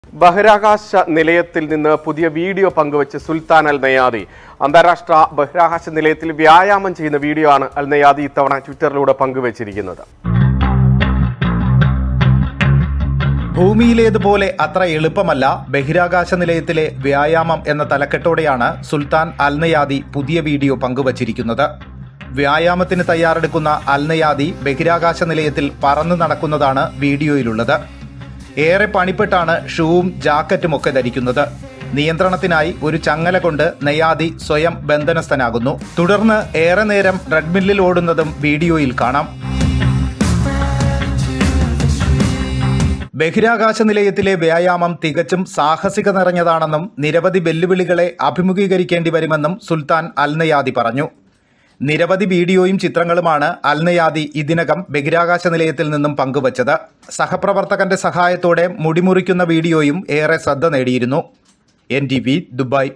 ബഹിരാകാശ നിലയത്തിൽ നിന്ന് പുതിയ വീഡിയോ പങ്കുവച്ച് സുൽത്താൻ അൽ നയാദി അന്താരാഷ്ട്ര ബഹിരാകാശ നിലയത്തിൽ വ്യായാമം ചെയ്യുന്ന വീഡിയോ ആണ് അൽ നയാദി ഇത്തവണ ട്വിറ്ററിലൂടെ പങ്കുവച്ചിരിക്കുന്നത് ഭൂമിയിലേതുപോലെ അത്ര എളുപ്പമല്ല ബഹിരാകാശ നിലയത്തിലെ വ്യായാമം എന്ന തലക്കെട്ടോടെയാണ് സുൽത്താൻ അൽനയാദി പുതിയ വീഡിയോ പങ്കുവച്ചിരിക്കുന്നത് വ്യായാമത്തിന് തയ്യാറെടുക്കുന്ന അൽനയാദി ബഹിരാകാശ നിലയത്തിൽ പറന്നു നടക്കുന്നതാണ് വീഡിയോയിലുള്ളത് ഏറെ പണിപ്പെട്ടാണ് ഷൂവും ജാക്കറ്റും ഒക്കെ ധരിക്കുന്നത് നിയന്ത്രണത്തിനായി ഒരു ചങ്ങല കൊണ്ട് നെയ്യാദി സ്വയം ബന്ധനസ്ഥനാകുന്നു തുടർന്ന് ഏറെ നേരം ട്രെഡ്മില്ലിൽ ഓടുന്നതും വീഡിയോയിൽ കാണാം ബഹിരാകാശ നിലയത്തിലെ വ്യായാമം തികച്ചും സാഹസിക നിറഞ്ഞതാണെന്നും നിരവധി വെല്ലുവിളികളെ അഭിമുഖീകരിക്കേണ്ടി വരുമെന്നും സുൽത്താൻ അൽനയാദി പറഞ്ഞു നിരവധി വീഡിയോയും ചിത്രങ്ങളുമാണ് അൽനയാദി ഇതിനകം ബഹിരാകാശ നിലയത്തിൽ നിന്നും പങ്കുവച്ചത് സഹപ്രവർത്തകന്റെ സഹായത്തോടെ മുടിമുറിക്കുന്ന വീഡിയോയും ഏറെ ശ്രദ്ധ നേടിയിരുന്നു എൻ ടി വി ദുബായ്